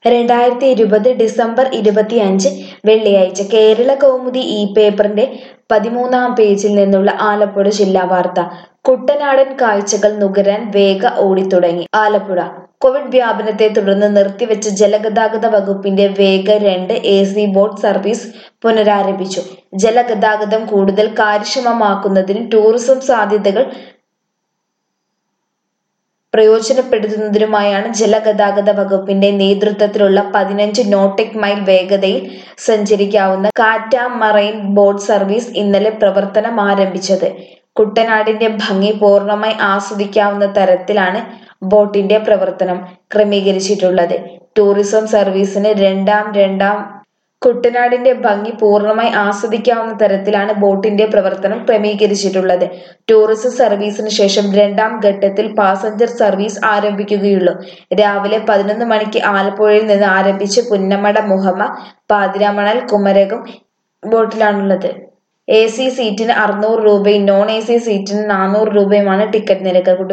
രണ്ടായിരത്തി ഇരുപത് ഡിസംബർ ഇരുപത്തിയഞ്ച് വെള്ളിയാഴ്ച കേരള കൗമുദി ഈ പേപ്പറിന്റെ പതിമൂന്നാം പേജിൽ നിന്നുള്ള ആലപ്പുഴ ജില്ലാ വാർത്ത കുട്ടനാടൻ കാഴ്ചകൾ നുകരാൻ വേഗ ഓടിത്തുടങ്ങി ആലപ്പുഴ കോവിഡ് വ്യാപനത്തെ തുടർന്ന് നിർത്തിവെച്ച ജലഗതാഗത വകുപ്പിന്റെ വേഗ രണ്ട് എ സി ബോട്ട് സർവീസ് പുനരാരംഭിച്ചു ജലഗതാഗതം കൂടുതൽ കാര്യക്ഷമമാക്കുന്നതിന് ടൂറിസം സാധ്യതകൾ പ്രയോജനപ്പെടുത്തുന്നതിനുമായാണ് ജലഗതാഗത വകുപ്പിന്റെ നേതൃത്വത്തിലുള്ള പതിനഞ്ച് നോട്ടിക് മൈൽ വേഗതയിൽ സഞ്ചരിക്കാവുന്ന കാറ്റാമറൈൻ ബോട്ട് സർവീസ് ഇന്നലെ പ്രവർത്തനം ആരംഭിച്ചത് കുട്ടനാടിന്റെ ഭംഗി പൂർണ്ണമായി ആസ്വദിക്കാവുന്ന തരത്തിലാണ് ബോട്ടിന്റെ പ്രവർത്തനം ക്രമീകരിച്ചിട്ടുള്ളത് ടൂറിസം സർവീസിന് രണ്ടാം രണ്ടാം കുട്ടനാടിന്റെ ഭംഗി പൂർണ്ണമായി ആസ്വദിക്കാവുന്ന തരത്തിലാണ് ബോട്ടിന്റെ പ്രവർത്തനം ക്രമീകരിച്ചിട്ടുള്ളത് ടൂറിസം സർവീസിന് ശേഷം രണ്ടാം ഘട്ടത്തിൽ പാസഞ്ചർ സർവീസ് ആരംഭിക്കുകയുള്ളൂ രാവിലെ പതിനൊന്ന് മണിക്ക് ആലപ്പുഴയിൽ നിന്ന് ആരംഭിച്ച് പുന്നമട മുഹമ്മ പാതിരാമണൽ കുമരകം ബോട്ടിലാണുള്ളത് എ സി സീറ്റിന് അറുന്നൂറ് രൂപയും നോൺ എ സി സീറ്റിന് നാനൂറ് രൂപയുമാണ് ടിക്കറ്റ് നിരക്ക്